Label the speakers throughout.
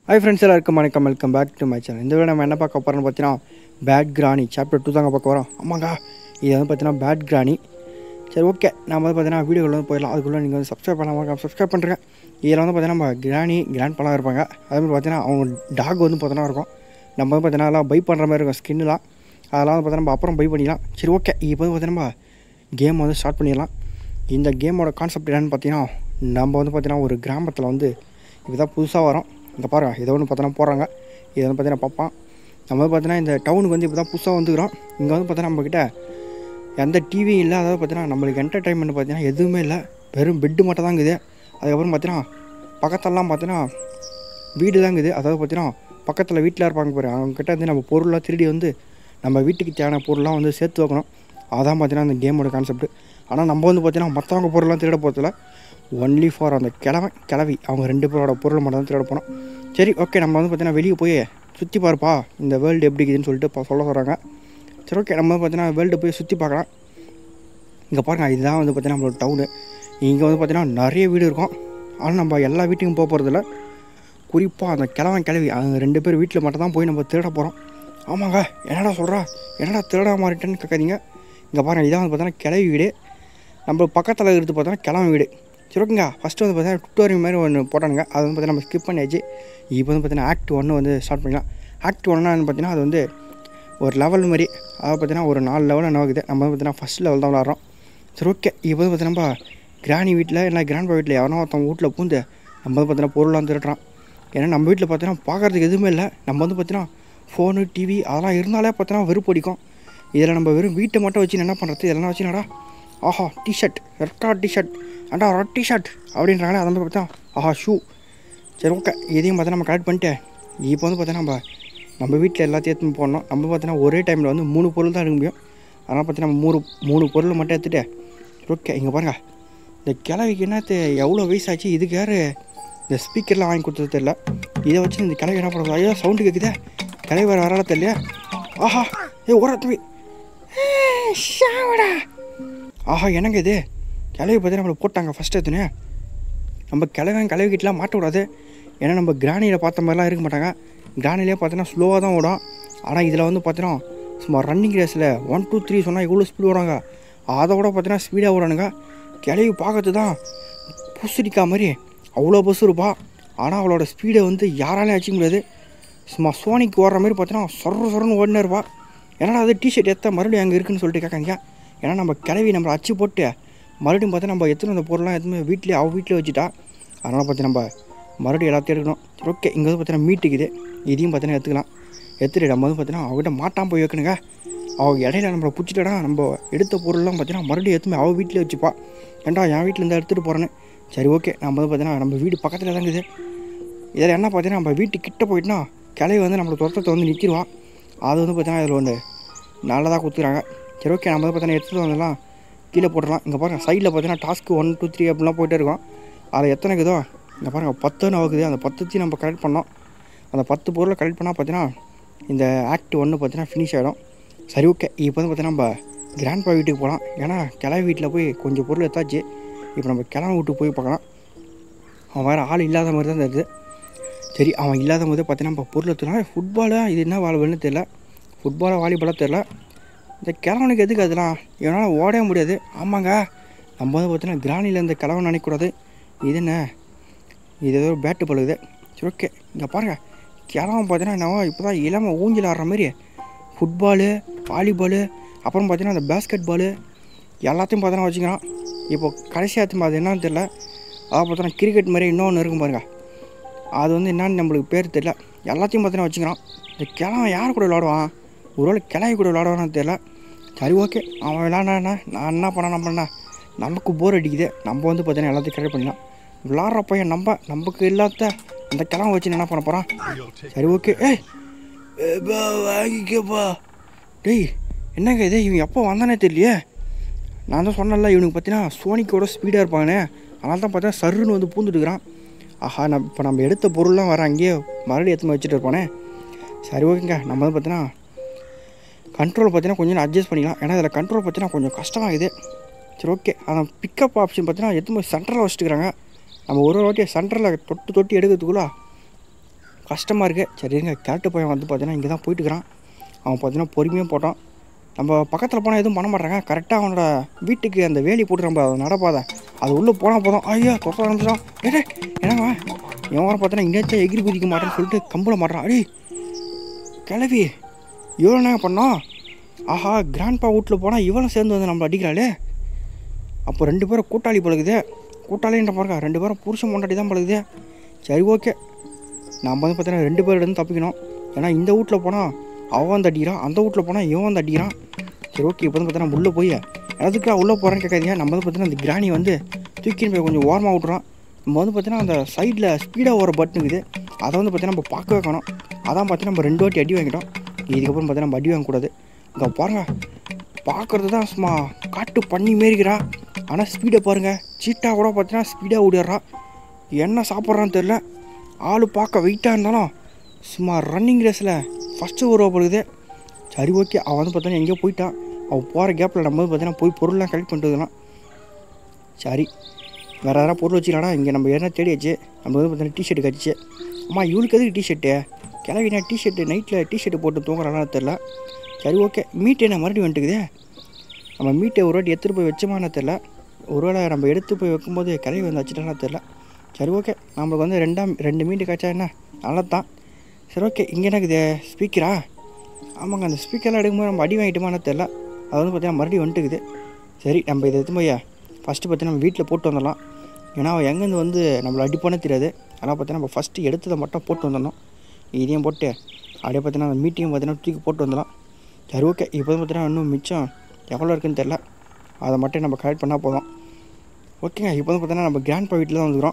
Speaker 1: hi friends எல்லாருக்கும் வணக்கம் welcome back to my channel இந்த வீடியோ நம்ம என்ன பார்க்க போகிறோம்னு பார்த்தீங்கன்னா பேட் கிராணி சாப்டர் டூ தாங்க பார்க்க போகிறோம் ஆமாங்க இது வந்து பார்த்தீங்கன்னா பேட் கிராணி சரி ஓகே நம்ம வந்து பார்த்தீங்கன்னா வீடியோக்குள்ள வந்து போயிடலாம் அதுக்குள்ளே நீங்கள் வந்து சப்ஸ்கிரைப் பண்ணாமல் சப்ஸ்கிரைப் பண்ணுறேன் இதில் வந்து பார்த்தீங்கன்னா நம்ம கிராணி கிராண்ட் பழம் இருப்பாங்க அதே மாதிரி பார்த்தீங்கன்னா அவங்க டாக் வந்து பார்த்தீங்கன்னா இருக்கும் நம்ம வந்து பார்த்தீங்கன்னா எல்லாம் பை பண்ணுற மாதிரி இருக்கும் ஸ்கின்னுலாம் அதெல்லாம் வந்து பார்த்தீங்கன்னா நம்ம அப்புறம் பை பண்ணிக்கலாம் சரி ஓகே இப்போ வந்து பார்த்தீங்கன்னா நம்ம கேம் வந்து ஸ்டார்ட் பண்ணிடலாம் இந்த கேமோட கான்செப்ட் என்னென்னு பார்த்தீங்கன்னா நம்ம வந்து பார்த்தீங்கன்னா ஒரு கிராமத்தில் வந்து இப்போ தான் புதுசாக வரோம் இங்கே பாருங்க இதை ஒன்று பார்த்தோன்னா போகிறாங்க இதை வந்து பார்த்தீங்கன்னா பார்ப்பான் நம்ம வந்து பார்த்தீங்கன்னா இந்த டவுனுக்கு வந்து இப்போ தான் புதுசாக வந்துக்கிறோம் இங்கே வந்து பார்த்தீங்கன்னா நம்மக்கிட்ட எந்த டிவியும் இல்லை அதாவது பார்த்தீங்கன்னா நம்மளுக்கு என்டர்டைன்மெண்ட் பார்த்தீங்கன்னா எதுவுமே இல்லை வெறும் பெட்டு மட்டும் தான் இருக்குது அதுக்கப்புறம் பார்த்தீங்கன்னா பக்கத்தெல்லாம் பார்த்தீங்கன்னா வீடு தான் இருக்குது அதாவது பார்த்தீங்கன்னா பக்கத்தில் வீட்டில் இருப்பாங்க பாரு அவங்கக்கிட்ட வந்து நம்ம பொருளாக திருடி வந்து நம்ம வீட்டுக்கு தேவையான பொருள்லாம் வந்து சேர்த்து வைக்கணும் அதான் பார்த்தீங்கன்னா அந்த கேமோட கான்செப்ட் ஆனால் நம்ம வந்து பார்த்தீங்கன்னா மற்றவங்க பொருள்லாம் திருட போகிறதில்ல ஒன்லி ஃபார் அந்த கிழவன் கிளவி அவங்க ரெண்டு பேரோட பொருள் மட்டும் தான் திருட போனோம் சரி ஓகே நம்ம வந்து பார்த்தீங்கன்னா வெளியே போய் சுற்றி பார்ப்பா இந்த வேர்ல்டு எப்படி இருக்குதுன்னு சொல்லிட்டு இப்போ சொல்ல சொல்கிறாங்க சரி ஓகே நம்ம வந்து பார்த்தீங்கன்னா வேர்ல்டு போய் சுற்றி பார்க்கலாம் இங்கே பாருங்கள் இதுதான் வந்து பார்த்தீங்கன்னா நம்மளோட டவுனு இங்கே வந்து பார்த்தீங்கன்னா நிறைய வீடு இருக்கும் ஆனால் நம்ம எல்லா வீட்டுக்கும் போக போகிறதில்ல குறிப்பாக அந்த கிழவன் கிளவி அவங்க ரெண்டு பேர் வீட்டில் மட்டும் தான் போய் நம்ம திருட போகிறோம் ஆமாங்க என்னடா சொல்கிறா என்னடா திருட மாறிட்டேன்னு கேட்காதீங்க இங்கே பாருங்கள் இதான் வந்து பார்த்தீங்கன்னா கிளவி வீடு நம்ம பக்கத்தில் இருக்கிறது பார்த்தோன்னா கிழவன் வீடு சரி ஓகேங்க ஃபஸ்ட்டு வந்து பார்த்தீங்கன்னா டுட்டோரியல் மாதிரி ஒன்று போட்டானுங்க அது வந்து பார்த்தீங்கன்னா நம்ம ஸ்கிப் பண்ணியாச்சு இப்போ வந்து பார்த்தீங்கன்னா ஆக்ட் ஒன்று வந்து ஸ்டார்ட் பண்ணிக்கலாம் ஆக்ட் ஒன்னா பார்த்தீங்கன்னா அது வந்து ஒரு லெவல் மாதிரி அதாவது பார்த்தீங்கன்னா ஒரு நாலு லெவல் என்ன ஆகுது நம்ம வந்து பார்த்தீங்கன்னா ஃபஸ்ட் லெவல் தான் விளாட்றோம் சரி ஓகே இப்போ வந்து பார்த்தீங்கன்னா நம்ம கிராணி வீட்டில் இல்லை கிராண்ட் வீட்டில் எவனோ ஒருத்தவங்க வீட்டில் பூந்து நம்ம வந்து பார்த்தீங்கன்னா பொருளாக திருடுறான் ஏன்னா நம்ம வீட்டில் பார்த்தீங்கன்னா பார்க்குறதுக்கு எதுவுமே இல்லை நம்ம வந்து பார்த்தீங்கன்னா ஃபோனு டிவி அதெல்லாம் இருந்தாலே பார்த்தீங்கன்னா வெறுப்பு அடிக்கும் இதில் நம்ம வெறும் வீட்டை மட்டும் வச்சு என்ன பண்ணுறது இதெல்லாம் வச்சு என்னடா ஆஹா டிஷர்ட் ரெட்டா டிஷர்ட் அண்டா ரெட் டிஷர்ட் அப்படின்றாங்களே அதை வந்து பார்த்தா ஆஹா ஷூ சரி ஓகே இதையும் பார்த்தா நம்ம கலெக்ட் பண்ணிட்டு இப்போ வந்து பார்த்தீங்கன்னா நம்ம நம்ம வீட்டில் எல்லாத்தையும் எடுத்துன்னு போடணும் நம்ம பார்த்தீங்கன்னா ஒரே டைமில் வந்து மூணு பொருள் தான் எடுக்க முடியும் அதனால் பார்த்தீங்கன்னா நம்ம மூணு மூணு பொருள் மட்டும் எடுத்துகிட்டு ஓகே இங்கே பாருங்கள் இந்த கிழவிக்கு என்னத்து எவ்வளோ வயசாச்சு இதுக்கு யார் இந்த ஸ்பீக்கர்லாம் வாங்கி கொடுத்தது தெரியல இதை வச்சு இந்த கிழவி என்ன பண்ணுறது ஐயோ சவுண்டு கேட்குதே கிழவி வேறு வரால தெரியல ஆஹா ஏ ஒரு தம்பி ஷாவடா ஆஹா என்னங்க இது கிளவி பார்த்து நம்மளை போட்டாங்க ஃபஸ்ட் எடுத்துனே நம்ம கிளவன் கிளவிக்கிட்டலாம் மாட்ட விடாது ஏன்னா நம்ம கிராணியில் பார்த்த மாதிரிலாம் இருக்க மாட்டாங்க கிராணிலே பார்த்தீங்கன்னா ஸ்லோவாக தான் ஓடும் ஆனால் இதில் வந்து பார்த்தீங்கன்னா சும்மா ரன்னிங் ரேஸில் ஒன் டூ த்ரீ சொன்னால் இவ்வளோ ஸ்பீடு ஓடுறாங்க அதை விட பார்த்தீங்கன்னா ஸ்பீடாக ஓடுறானுங்க கிளவி பார்க்கறது தான் புசுடிக்கா மாதிரி அவ்வளோ பஸ் இருப்பா ஆனால் அவளோட ஸ்பீடை வந்து யாராலையும் அடிச்சிக்க முடியாது சும்மா சோனிக்கு ஓடுற மாதிரி பார்த்தீங்கன்னா சொர சொரன்னு ஓடினே இருப்பா என்னடா அது டிஷர்ட் எத்த மறுபடியும் அங்கே இருக்குன்னு சொல்லிட்டு கேட்காங்க ஏன்னா நம்ம கிளவி நம்மளை அச்சு போட்டு மறுபடியும் பார்த்தா நம்ம எத்தனை அந்த பொருள்லாம் எதுவுமே வீட்லேயே அவள் வீட்டில் வச்சுட்டா அதனால் பார்த்து நம்ம மறுபடியும் எல்லாத்தையும் எடுக்கணும் சரி ஓகே இங்கே வந்து பார்த்தீங்கன்னா மீட்டுக்குது இதையும் பார்த்தீங்கன்னா எடுத்துக்கலாம் எடுத்துட்டு நம்ம வந்து பார்த்தீங்கன்னா அவகிட்ட மாட்டான் போய் வைக்கணுங்க அவள் இடையில நம்மளை பிடிச்சிட்டா நம்ம எடுத்த பொருள்லாம் பார்த்தீங்கன்னா மறுபடியும் எதுவுமே அவள் வீட்டிலே வச்சுப்பா ஏன்டா என் வீட்டில் இருந்து எடுத்துகிட்டு போகிறேன்னு சரி ஓகே நம்ம வந்து பார்த்தீங்கன்னா நம்ம வீடு பக்கத்தில் தான் இருக்குது இதில் என்ன பார்த்தீங்கன்னா நம்ம வீட்டு கிட்ட போயிட்டுனா கிளவி வந்து நம்மளை துரத்தத்தை வந்து நிற்கிடுவான் அது வந்து பார்த்தீங்கன்னா இதில் ஒன்று நல்லதாக கொடுத்துறாங்க சரி ஓகே நம்ம வந்து பார்த்தீங்கன்னா எடுத்துகிட்டு வந்துடலாம் கீழே போட்டுடலாம் இங்கே பாருங்கள் சைடில் பார்த்தீங்கன்னா டாஸ்க்கு ஒன் டூ த்ரீ அப்படிலாம் போயிட்டே இருக்கும் அதில் எத்தனை இருக்குதோ இங்கே பாருங்கள் பத்துன்னு ஆகுது அந்த பத்துத்தையும் நம்ம கலெக்ட் பண்ணோம் அந்த பத்து பொருளை கலெக்ட் பண்ணால் பார்த்தீங்கன்னா இந்த ஆக்ட் ஒன்று பார்த்தீங்கன்னா ஃபினிஷ் ஆகிடும் சரி ஓகே இப்போ வந்து பார்த்தீங்கன்னா நம்ம கிராண்ட்பா வீட்டுக்கு போகலாம் ஏன்னா கிளவி வீட்டில் போய் கொஞ்சம் பொருள் எடுத்தாச்சு இப்போ நம்ம கிளம்ப வீட்டுக்கு போய் பார்க்கலாம் அவன் வேறு ஆள் இல்லாத மாதிரி தான் இருக்குது சரி அவன் இல்லாத போது பார்த்தீங்கன்னா நம்ம பொருள் எடுத்துனா ஃபுட்பாலா இது என்ன வாழ்வுன்னு தெரில ஃபுட்பாலா வாலிபாலாக தெரில இந்த கிழவனுக்கு எதுக்கு அதெல்லாம் இவனால் ஓடவே முடியாது ஆமாங்க நம்ம வந்து பார்த்தீங்கன்னா கிராணியில் இந்த கிழவன் நினைக்கக்கூடாது இது என்ன இது ஏதோ பேட்டு பழுகுது சரி ஓகே இங்கே பாருங்கள் கிழவன் பார்த்தீங்கன்னா என்ன இப்போ தான் இளம ஊஞ்சல் ஆடுற மாதிரி ஃபுட்பாலு வாலிபாலு அப்புறம் பார்த்தீங்கன்னா அந்த பேஸ்கெட் பாலு எல்லாத்தையும் பார்த்தீங்கன்னா வச்சுக்கிறான் இப்போ கடைசியாக எடுத்து அது என்னன்னு தெரில அதாவது பார்த்தோன்னா கிரிக்கெட் மாதிரி இன்னொன்று இருக்கும் பாருங்க அது வந்து என்னன்னு நம்மளுக்கு பேர் தெரியல எல்லாத்தையும் பார்த்தீங்கன்னா வச்சுக்கிறான் இந்த கிழவன் யார் கூட விளாடுவான் ஒருவேளை கிளவி கூட விளாடுவான்னு தெரியல சரி ஓகே அவன் விளாட்னா நான் என்ன பண்ண நம்ம பண்ண நமக்கு போர் அடிக்குது நம்ம வந்து பார்த்தீங்கன்னா எல்லாத்தையும் கரெக்ட் பண்ணிடலாம் விளாட்ற பையன் நம்ம நமக்கு இல்லாத அந்த கிழவன் வச்சு என்ன பண்ண போகிறான் சரி ஓகே ஏய் ஏப்பா, வாங்கிக்கப்பா டேய் என்னங்க இது இவன் எப்போ வந்தானே தெரியலையே நான் தான் சொன்னேன்ல இவனுக்கு பார்த்தீங்கன்னா சோனிக்கோட ஸ்பீடாக இருப்பாங்கண்ணே அதனால தான் பார்த்தா சருன்னு வந்து பூந்துட்டுக்கிறான் ஆஹா நம்ம இப்போ நம்ம எடுத்த பொருள்லாம் வர அங்கேயே மறுபடியும் எடுத்து வச்சுட்டு இருப்பானே சரி ஓகேங்க நம்ம வந்து பார்த்தீங்கன்னா கண்ட்ரோல் பார்த்தீங்கன்னா கொஞ்சம் அட்ஜஸ்ட் பண்ணிக்கலாம் ஏன்னா இதில் கண்ட்ரோல் பார்த்தீங்கன்னா கொஞ்சம் கஷ்டமாகுது சரி ஓகே அந்த பிக்கப் ஆப்ஷன் பார்த்தீங்கன்னா எதுவுமே சென்டரில் வச்சுட்டுக்கிறாங்க நம்ம ஒரு ஒரு வாட்டி சென்டரில் தொட்டு தொட்டி எடுக்கிறதுக்குள்ள கஷ்டமாக இருக்குது சரி இருங்க கேரட்டு பையன் வந்து பார்த்தீங்கன்னா இங்கே தான் போயிட்டுக்கிறான் அவன் பார்த்தீங்கன்னா பொறுமையாக போட்டான் நம்ம பக்கத்தில் போனால் எதுவும் பண்ண மாட்டாங்க கரெக்டாக அவனோட வீட்டுக்கு அந்த வேலி போட்டு நம்ம அதை நடப்பாத அது உள்ளே போனால் போதும் ஐயா தொத்த ஆரம்பிச்சிடும் ஏடே என்னங்க என் வர பார்த்தீங்கன்னா இன்னத்தை எகிரி குதிக்க மாட்டேன்னு சொல்லிட்டு கம்பள மாட்டான் அடி கிளவி இவ்வளோ என்ன பண்ணோம் ஆஹா கிராண்ட்பா வீட்டில் போனால் இவளும் சேர்ந்து வந்து நம்மளை அடிக்கிறாளே அப்போ ரெண்டு பேரும் கூட்டாளி பழகுது கூட்டாளின்ற பாருங்க ரெண்டு பேரும் புருஷன் பொண்டாட்டி தான் பழகுது சரி ஓகே நம்ம வந்து பார்த்தீங்கன்னா ரெண்டு பேர் இருந்து தப்பிக்கணும் ஏன்னா இந்த வீட்டில் போனால் அவன் வந்து அடிக்கிறான் அந்த வீட்டில் போனால் இவன் வந்து அடிக்கிறான் சரி ஓகே இப்போ வந்து பார்த்தீங்கன்னா உள்ளே போய் எதுக்குடா உள்ளே போகிறேன்னு கேட்காதீங்க நம்ம வந்து பார்த்தீங்கன்னா அந்த கிராணி வந்து தூக்கின்னு போய் கொஞ்சம் ஓரமாக விட்றோம் நம்ம வந்து பார்த்தீங்கன்னா அந்த சைடில் ஸ்பீடாக ஒரு பட்டன் இருக்குது அதை வந்து பார்த்தீங்கன்னா நம்ம பார்க்க வைக்கணும் அதான் பார்த்தீங்கன்னா நம்ம ரெண்டு வாட்டி அடி வாங்கிட்டோம் இதுக்கப்புறம் பார்த்தீங்கன்னா நம்ம அடி வாங்கக்கூடாது இங்கே பாருங்க பார்க்குறது தான் சும்மா காட்டு பண்ணி மாரிக்கிறா ஆனால் ஸ்பீடை பாருங்கள் சீட்டா கூட பார்த்தீங்கன்னா ஸ்பீடாக ஓடிடுறா என்ன சாப்பிட்றான்னு தெரில ஆள் பார்க்க வெயிட்டாக இருந்தாலும் சும்மா ரன்னிங் ரேஸில் ஃபஸ்ட்டு ஒரு போடுது சரி ஓகே அவன் வந்து பார்த்தீங்கன்னா எங்கேயோ போயிட்டான் அவன் போகிற கேப்பில் நம்ம வந்து பார்த்தீங்கன்னா போய் பொருள்லாம் கலெக்ட் பண்ணிட்டு வந்துடலாம் சரி வேறு யாராவது பொருள் வச்சுக்கலாம்டா இங்கே நம்ம என்ன தேடியாச்சு நம்ம வந்து பார்த்தீங்கன்னா டிஷர்ட் கடிச்சு அம்மா இவளுக்கு எதுக்கு டிஷர்ட்டு கிளவினா டிஷர்ட்டு நைட்டில் டிஷர்ட்டு போட்டு தூங்குறான்னு தெரில சரி ஓகே மீட் என்ன மறுபடியும் வந்துட்டுக்குதே நம்ம மீட்டை ஒரு வாட்டி எடுத்துகிட்டு போய் வச்சோமான்னு தெரில ஒருவேளை நம்ம எடுத்து போய் வைக்கும்போது கிளவி வந்து வச்சுட்டானா தெரில சரி ஓகே நம்மளுக்கு வந்து ரெண்டாம் ரெண்டு மீட்டு காய்ச்சா என்ன நல்லது தான் சரி ஓகே இங்கே என்னக்குது ஸ்பீக்கரா ஆமாங்க அந்த ஸ்பீக்கர்லாம் எடுக்கும்போது நம்ம அடி வாங்கிட்டோமான்னு தெரில அது வந்து பார்த்தீங்கன்னா மறுபடியும் வந்துட்டுக்குது சரி நம்ம இதை எடுத்து போய் ஃபஸ்ட்டு பார்த்தீங்கன்னா நம்ம வீட்டில் போட்டு வந்துடலாம் ஏன்னா அவன் எங்கேருந்து வந்து நம்மளை அடிப்பானே தெரியாது அதனால் பார்த்தீங்கன்னா நம்ம ஃபஸ்ட்டு எடுத்ததை மட்டும் போட்டு வந்துடணும் இதையும் போட்டு அப்படியே பார்த்தீங்கன்னா அந்த மீட்டிங்கும் பார்த்தீங்கன்னா தூக்கி போட்டு வந்துடலாம் சரி ஓகே இப்போ வந்து பார்த்தீங்கன்னா இன்னும் மிச்சம் எவ்வளோ இருக்குன்னு தெரில அதை மட்டும் நம்ம கலெக்ட் பண்ணால் போதும் ஓகேங்க இப்போ வந்து பார்த்தீங்கன்னா நம்ம கிராண்ட் பா வீட்டில் தான் வந்துக்கிறோம்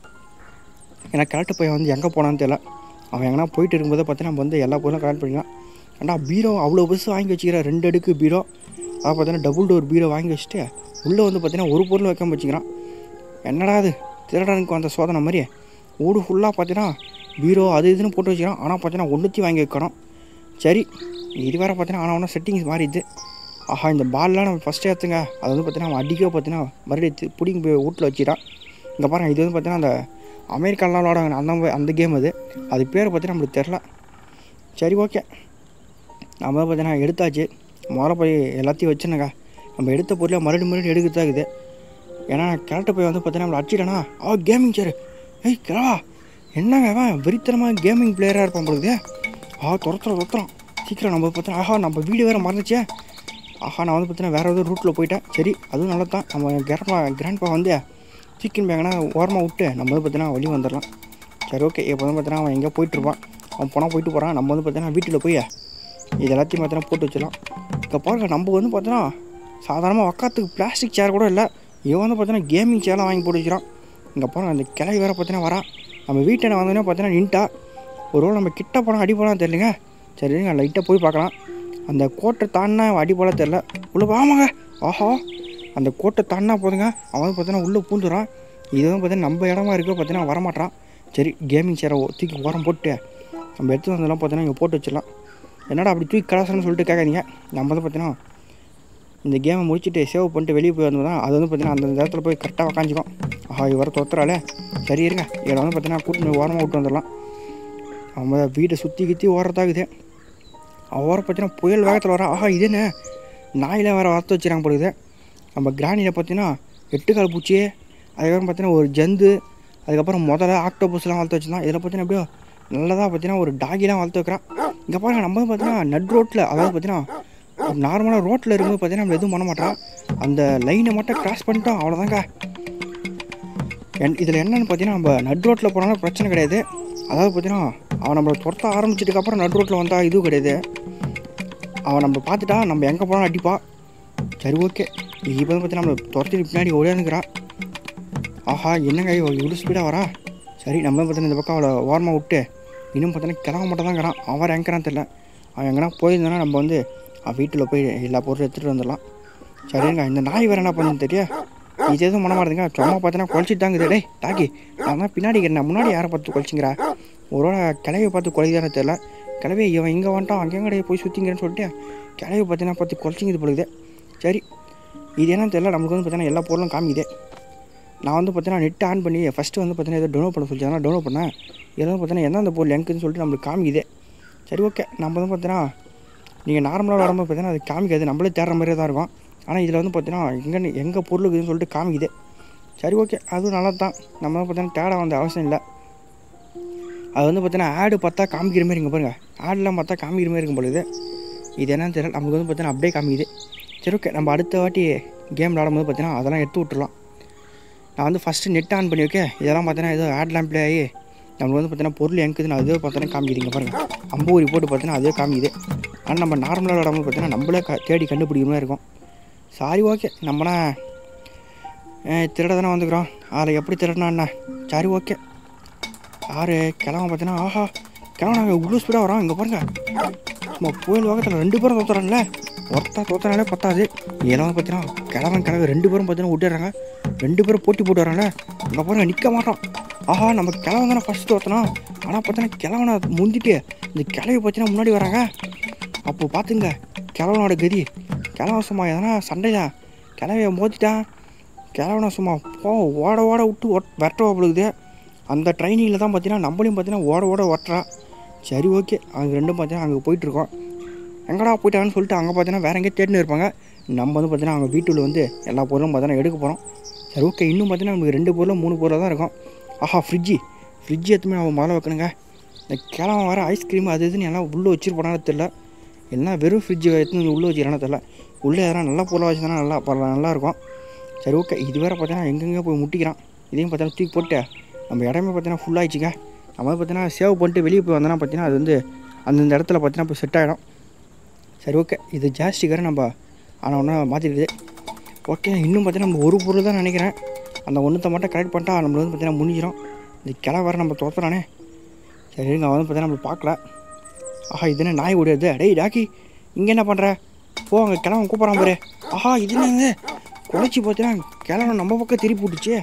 Speaker 1: ஏன்னா கரெக்டு போய் வந்து எங்கே போனான்னு தெரில அவன் எங்கன்னா போயிட்டு இருக்கும்போது பார்த்தீங்கன்னா நம்ம வந்து எல்லா பொருளும் கலெக்ட் பண்ணிக்கலாம் ஏன்னா பீரோ அவ்வளோ பஸ் வாங்கி வச்சுக்கிற ரெண்டு அடுக்கு பீரோ அதை பார்த்தீங்கன்னா டபுள் டோர் பீரோ வாங்கி வச்சுட்டு உள்ளே வந்து பார்த்தீங்கன்னா ஒரு பொருள் வைக்காம வச்சுக்கிறான் என்னடா அது திருடனுக்கு வந்த சோதனை மாதிரி ஊடு ஃபுல்லாக பார்த்தீங்கன்னா பீரோ அது இதுன்னு போட்டு வச்சுக்கிறான் ஆனால் பார்த்தீங்கன்னா ஒன்றுத்தையும் வாங்கி வைக்கணும் சரி இது வேறு பார்த்தீங்கன்னா ஆனால் ஒன்றும் செட்டிங்ஸ் மாறிடுது ஆஹா இந்த பால்லாம் நம்ம ஃபஸ்ட்டு எடுத்துங்க அது வந்து பார்த்தீங்கன்னா அவன் அடிக்க பார்த்தீங்கன்னா மறுபடியும் தி- பிடிங்கி போய் வீட்டில் வச்சிடான் இங்கே பாருங்க இது வந்து பார்த்தீங்கன்னா அந்த அமெரிக்காலாம் விளாடுவாங்க அந்த மா- அந்த கேம் அது அது பேர் பார்த்தீங்கன்னா நம்மளுக்கு தெரில சரி ஓகே நம்ம வந்து பார்த்தீங்கன்னா எடுத்தாச்சு முதல்ல போய் எல்லாத்தையும் வச்சுனுங்க நம்ம எடுத்த பொருளை மறுபடியும் மறுபடியும் எடுக்கிறதா இருக்குது ஏன்னா கரெக்டாக போய் வந்து பார்த்தீங்கன்னா நம்மளை அடிச்சிட்டானா ஆ கேமிங் சேரு ஏய் கிழவா என்னங்க அவன் வெறித்தனமாக கேமிங் பிளேயராக இருப்பான் பொழுது ஆ துரத்துறோம் துரத்துறோம் சீக்கிரம் நம்ம பார்த்தா ஆஹா நம்ம வீடு வேறு மறந்துச்சே ஆஹா நான் வந்து பார்த்தீங்கன்னா வேறு ஏதோ ரூட்டில் போயிட்டேன் சரி அதுவும் நல்லா தான் நம்ம கிராண்ட்பா கிராண்ட்பா வந்து சீக்கிரம் பேங்கன்னா ஓரமாக விட்டு நம்ம வந்து பார்த்தீங்கன்னா வெளியே வந்துடலாம் சரி ஓகே இப்போ வந்து பார்த்தீங்கன்னா அவன் எங்கேயோ போயிட்டுருப்பான் அவன் போனால் போயிட்டு போகிறான் நம்ம வந்து பார்த்தீங்கன்னா வீட்டில் போய் இது எல்லாத்தையும் பார்த்தீங்கன்னா போட்டு வச்சிடலாம் இப்போ பாருங்க நம்ம வந்து பார்த்தீங்கன்னா சாதாரணமாக உக்காத்துக்கு பிளாஸ்டிக் சேர் கூட இல்லை இவன் வந்து பார்த்தீங்கன்னா கேமிங் சேர்லாம் வாங்கி போட்டு வச்சிடான் இங்கே பாருங்க அந்த கிளவி வேறு பார்த்தீங்கன்னா வரான் நம்ம வீட்டை வந்தோடனே பார்த்தீங்கன்னா நின்ட்டா ஒரு வேளை நம்ம கிட்ட போனால் அடி போலாம் தெரியலங்க சரி இருங்க லைட்டாக போய் பார்க்கலாம் அந்த கோட்டை தாண்டினா அடி போல தெரில உள்ள ஆமாங்க ஆஹா அந்த கோட்டை தாண்டினா போதுங்க அவன் வந்து பார்த்தீங்கன்னா உள்ளே பூந்துறான் இது வந்து பார்த்தீங்கன்னா நம்ம இடமா இருக்க பார்த்தீங்கன்னா வரமாட்டான் சரி கேமிங் சேரை தூக்கி ஓரம் போட்டு நம்ம எடுத்து வந்தெல்லாம் பார்த்தீங்கன்னா இங்கே போட்டு வச்சிடலாம் என்னடா அப்படி தூக்கி கலாசனம்னு சொல்லிட்டு கேட்காதீங்க நம்ம வந்து பார்த்தீங்கன்னா இந்த கேமை முடிச்சுட்டு சேவ் பண்ணிட்டு வெளியே போய் வந்தோம்னா அது வந்து பார்த்தீங்கன்னா அந்த இடத்துல போய் கரெக்டாக உக்காஞ்சிக்கும் ஆஹா இவர தொத்துறாளே சரி இருங்க இதில் வந்து பார்த்தீங்கன்னா கூட்டு போய் ஓரமாக விட்டு வந்துடலாம் அவன் வீட்டை சுற்றி கித்தி ஓரத்தாகுது அவரை பார்த்தீங்கன்னா புயல் வேகத்தில் வர ஆஹா இது என்ன நாயில் வேறு வளர்த்து வச்சுறாங்க போடுது நம்ம கிராணியில் பார்த்தீங்கன்னா எட்டுக்கால் பூச்சி அதுக்கப்புறம் பார்த்தீங்கன்னா ஒரு ஜந்து அதுக்கப்புறம் முதல்ல ஆக்டோபஸ்லாம் வளர்த்து வச்சுருந்தான் இதில் பார்த்தீங்கன்னா எப்படியோ நல்லதாக பார்த்தீங்கன்னா ஒரு டாகிலாம் வளர்த்து வைக்கிறான் இங்கே பாருங்க நம்ம வந்து பார்த்தீங்கன்னா நட் ரோட்டில் அதாவது பார்த்தீங்கன்னா நார்மலாக ரோட்டில் இருக்கும்போது பார்த்தீங்கன்னா நம்ம எதுவும் பண்ண மாட்டான் அந்த லைனை மட்டும் கிராஸ் பண்ணிட்டோம் அவ்வளோதாங்க என் இதில் என்னென்னு பார்த்தீங்கன்னா நம்ம நட் ரோட்டில் போனாலும் பிரச்சனை கிடையாது அதாவது பார்த்தீங்கன்னா அவன் நம்மளை துரத்த ஆரம்பிச்சதுக்கப்புறம் நட் ரோட்டில் வந்தால் இதுவும் கிடையாது அவன் நம்ம பார்த்துட்டா நம்ம எங்கே போனாலும் அடிப்பா சரி ஓகே இப்போ வந்து பார்த்தீங்கன்னா நம்ம துரத்திட்டு பின்னாடி ஓடியாந்துக்கிறான் ஆஹா என்னங்க இவ இவ்வளோ ஸ்பீடாக வரா சரி நம்ம பார்த்தீங்கன்னா இந்த பக்கம் அவளை ஓரமாக விட்டு இன்னும் பார்த்தீங்கன்னா கிளம்ப மட்டும் தான் இருக்கிறான் அவன் வேறு எங்கிறான்னு தெரில அவன் எங்கன்னா போயிருந்தானா நம்ம வந்து அவன் வீட்டில் போய் எல்லா பொருளும் எடுத்துகிட்டு வந்துடலாம் சரிங்க இந்த நாய் வேறு என்ன பண்ணுன்னு தெரியா இது எதுவும் பண்ண மாட்டேங்க சும்மா பார்த்தீங்கன்னா குழச்சிட்டு தாங்குது டேய் டாக்கி நான் தான் பின்னாடி இருக்கிறேன் முன்னாடி யாரை பார்த்து குழச்சிங்கிறா ஒருவேளை கிளவியை பார்த்து குறைதானே தெரில கிளவி இவன் இங்கே வந்துட்டான் அங்கே எங்கடைய போய் சுற்றிங்கிறேன்னு சொல்லிட்டு கிளவி பார்த்தீங்கன்னா பார்த்து குழச்சிங்குது பொழுது சரி இது என்னன்னு தெரியல நமக்கு வந்து பார்த்தீங்கன்னா எல்லா பொருளும் காமிக்குது நான் வந்து பார்த்தீங்கன்னா நெட் ஆன் பண்ணி ஃபஸ்ட்டு வந்து பார்த்தீங்கன்னா ஏதோ டவுன்லோட் பண்ண சொல்லி அதனால் டவுன்லோட் பண்ணேன் இதில் வந்து பார்த்தீங்கன்னா எந்தெந்த பொருள் எனக்குன்னு சொல்லிட்டு நம்மளுக்கு காமிக்குது சரி ஓகே நம்ம வந்து பார்த்தீங்கன்னா நீங்கள் நார்மலாக விளாடும்போது பார்த்தீங்கன்னா அது காமிக்காது நம்மளே தேடுற மாதிரியே தான் இருக்கும் ஆனால் இதில் வந்து பார்த்தீங்கன்னா எங்கே எங்கே பொருள் இருக்குதுன்னு சொல்லிட்டு காமிக்குது சரி ஓகே அதுவும் நல்லா தான் நம்ம வந்து பார்த்தீங்கன்னா தேட வந்த அவசியம் இல்லை அது வந்து பார்த்தீங்கன்னா ஆடு பார்த்தா காமிக்கிற மாதிரி இங்கே பாருங்கள் ஆடெலாம் பார்த்தா காமிக்கிற மாதிரி இருக்கும் பொழுது இது என்னன்னு தெரியல நமக்கு வந்து பார்த்தீங்கன்னா அப்படியே காமிக்குது சரி ஓகே நம்ம அடுத்த வாட்டி கேம் விளாடும்போது பார்த்தீங்கன்னா அதெல்லாம் எடுத்து விட்டுறலாம் நான் வந்து ஃபஸ்ட்டு நெட் ஆன் பண்ணி வைக்க இதெல்லாம் பார்த்தீங்கன்னா ஏதோ ஆட்லாம் ப்ளே ஆகி நம்மளுக்கு வந்து பார்த்தீங்கன்னா பொருள் எனக்குதுன்னு அதுவே பார்த்தீங்கன்னா காமிக்குது இங்கே பாருங்கள் அம்பூரி போட்டு பார்த்தீங்கன்னா அதுவே காமிக்குது ஆனால் நம்ம நார்மலாக விளாடும்போது பார்த்தீங்கன்னா நம்மளே க தேடி கண்டுபிடிக்கிற மாதிரி இருக்கும் சாரி ஓகே நம்மனா திருட தானே வந்துக்கிறோம் அதில் எப்படி திருடனா என்ன சரி ஓகே யார் கிழமை பார்த்தீங்கன்னா ஆஹா கிழமை நாங்கள் இவ்வளோ ஸ்பீடாக வரோம் இங்கே பாருங்க நம்ம புயல் வேகத்தில் ரெண்டு பேரும் தோத்துறாங்கல்ல ஒருத்தா தோத்துறாலே பத்தாது இதெல்லாம் வந்து பார்த்தீங்கன்னா கிழவன் கிழவை ரெண்டு பேரும் பார்த்தீங்கன்னா விட்டுறாங்க ரெண்டு பேரும் போட்டி போட்டு வராங்க இங்கே பாருங்க நிற்க மாட்டோம் ஆஹா நம்ம கிழவன் தானே ஃபஸ்ட்டு தோத்தனோம் ஆனால் பார்த்தீங்கன்னா கிழவனை முந்திட்டு இந்த கிழவி பார்த்தீங்கன்னா முன்னாடி வராங்க அப்போ பார்த்துங்க கிழவனோட கதி கிழவன் சும்மா எதனா சண்டையா கிழவிய மோதிட்டான் கிழவனை சும்மா போ ஓட ஓட விட்டு ஒட் விரட்டவா பொழுது அந்த ட்ரைனிங்கில் தான் பார்த்தீங்கன்னா நம்மளையும் பார்த்தீங்கன்னா ஓட ஓட ஒட்டுறா சரி ஓகே அவங்க ரெண்டும் பார்த்தீங்கன்னா அங்கே போயிட்டுருக்கோம் எங்கடா போயிட்டாங்கன்னு சொல்லிட்டு அங்கே பார்த்தீங்கன்னா வேற எங்கேயும் தேடின்னு இருப்பாங்க நம்ம வந்து பார்த்தீங்கன்னா அவங்க வீட்டுல வந்து எல்லா பொருளும் பார்த்தீங்கன்னா எடுக்க போகிறோம் சரி ஓகே இன்னும் பார்த்தீங்கன்னா நமக்கு ரெண்டு பொருளும் மூணு பொருளாக தான் இருக்கும் ஆஹா ஃப்ரிட்ஜி ஃப்ரிட்ஜ் எடுத்துமே நம்ம முதல்ல வைக்கணுங்க இந்த கிழமை வர ஐஸ்கிரீம் அது இதுன்னு எல்லாம் உள்ளே வச்சிருப்பானு தெரில எல்லாம் வெறும் ஃப்ரிட்ஜ் எடுத்து வந்து உள்ளே வச்சுக்கிறானு தெரில உள்ளே எதனா நல்ல பொருளாக வச்சுருந்தா நல்லா பரவாயில்ல நல்லாயிருக்கும் சரி ஓகே இது வேறு பார்த்தீங்கன்னா எங்கெங்கே போய் முட்டிக்கிறான் இதையும் பார்த்தீங்கன்னா தூக்கி போட்டு நம்ம இடமே பார்த்தீங்கன்னா ஃபுல்லாகிடுச்சுங்க நம்ம வந்து பார்த்தீங்கன்னா சேவ் பண்ணிட்டு வெளியே போய் வந்தோன்னா பார்த்தீங்கன்னா அது வந்து அந்தந்த இடத்துல பார்த்தீங்கன்னா போய் செட் ஆகிடும் சரி ஓகே இது ஜாஸ்டிக்கார நம்ம ஆனால் ஒன்றா மாற்றிடுது ஓகே இன்னும் பார்த்தீங்கன்னா நம்ம ஒரு பொருள் தான் நினைக்கிறேன் அந்த ஒன்றத்தை மட்டும் கரெக்ட் பண்ணிட்டா நம்மள வந்து பார்த்தீங்கன்னா முடிஞ்சிடும் இந்த கிளை வர நம்ம தோத்துறானே சரி இருங்க அவன் வந்து பார்த்தீங்கன்னா நம்ம பார்க்கல ஆஹா இது என்ன நாய் ஓடியாது டேய் டாக்கி இங்கே என்ன பண்ணுற போ அங்கே கிழவன் கூப்பிட்றான் பாரு ஆஹா இது என்னங்க குலைச்சி பார்த்தீங்கன்னா கிழவன் நம்ம பக்கம் திருப்பி விட்டுச்சு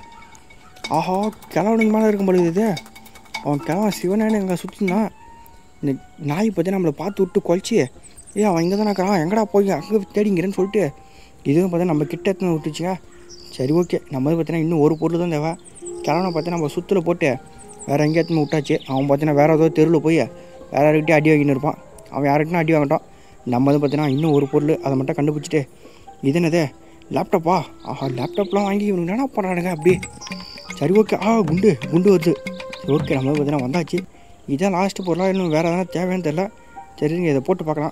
Speaker 1: ஆஹா கிழவனுக்கு மேலே இருக்கும் பொழுது இது அவன் கிழவன் சிவனேன்னு எங்கே சுற்றினான் இந்த நாய் பற்றி நம்மளை பார்த்து விட்டு குலைச்சி ஏ அவன் இங்கே தானே இருக்கிறான் எங்கடா போய் அங்கே தேடிங்கிறேன்னு சொல்லிட்டு இதுவும் பார்த்தா நம்ம கிட்ட எடுத்துன்னு விட்டுச்சுங்க சரி ஓகே நம்ம வந்து பார்த்தீங்கன்னா இன்னும் ஒரு பொருள் தான் தேவை கிழவனை பார்த்து நம்ம சுற்றில் போட்டு வேறு எங்கேயும் எடுத்துன்னு விட்டாச்சு அவன் பார்த்தீங்கன்னா வேறு ஏதோ தெருவில் போய் வேறு யாருக்கிட்டே அடி வாங்கின்னு இருப்பான் அவன் யாருக்கிட்டும் அடி வாங்கட்டும் நம்ம வந்து பார்த்தீங்கன்னா இன்னும் ஒரு பொருள் அதை மட்டும் கண்டுபிடிச்சிட்டு இது என்னது லேப்டாப்பா ஆஹா லேப்டாப்லாம் வாங்கி இவனுக்கு என்ன பண்ணுறானுங்க அப்படி சரி ஓகே ஆ குண்டு குண்டு வருது சரி ஓகே நம்ம வந்து பார்த்தீங்கன்னா வந்தாச்சு இதான் லாஸ்ட்டு பொருளாக இன்னும் வேறு எதனா தேவையானு தெரில சரி நீங்கள் இதை போட்டு பார்க்கலாம்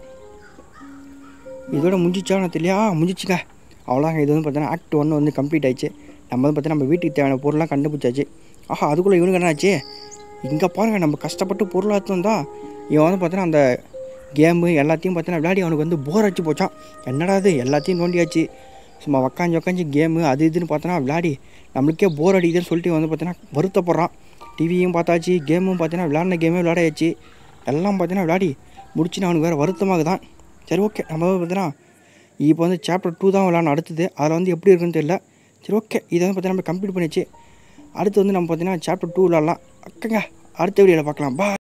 Speaker 1: இதோட முடிஞ்சிச்சான்னு தெரியலையா முடிஞ்சிச்சுங்க அவ்வளோதாங்க இது வந்து பார்த்தீங்கன்னா ஆக்ட் ஒன்று வந்து கம்ப்ளீட் ஆயிடுச்சு நம்ம வந்து பார்த்தீங்கன்னா நம்ம வீட்டுக்கு தேவையான பொருள்லாம் கண்டுபிடிச்சாச்சு ஆஹா அதுக்குள்ளே இவனுக்கு என்ன ஆச்சு இங்கே பாருங்கள் நம்ம கஷ்டப்பட்டு பொருள் எடுத்து வந்தா இவன் வந்து பார்த்தீங்கன்னா அந்த கேமு எல்லாத்தையும் பார்த்தீங்கன்னா விளையாடி அவனுக்கு வந்து போர் அடிச்சு போச்சான் என்னடா இது எல்லாத்தையும் நோண்டியாச்சு சும்மா உக்காஞ்சி உக்காஞ்சி கேமு அது இதுன்னு பார்த்தோன்னா விளையாடி நம்மளுக்கே போர் அடிக்குதுன்னு சொல்லிட்டு வந்து பார்த்தீங்கன்னா வருத்தப்படுறான் டிவியும் பார்த்தாச்சு கேமும் பார்த்தீங்கன்னா விளையாடின கேமே விளையாடாச்சு எல்லாம் பார்த்தீங்கன்னா விளையாடி முடிச்சுன்னு அவனுக்கு வேறு வருத்தமாகுதான் சரி ஓகே நம்ம வந்து பார்த்தீங்கன்னா இப்போ வந்து சாப்டர் டூ தான் விளாட்ணும் அடுத்தது அதில் வந்து எப்படி இருக்குன்னு தெரியல சரி ஓகே இதை வந்து பார்த்தீங்கன்னா நம்ம கம்ப்ளீட் பண்ணிச்சு அடுத்து வந்து நம்ம பார்த்தீங்கன்னா சாப்டர் டூ விளாட்லாம் அக்கங்க அடுத்த வீடியோவில் பார்க்கலாம் பா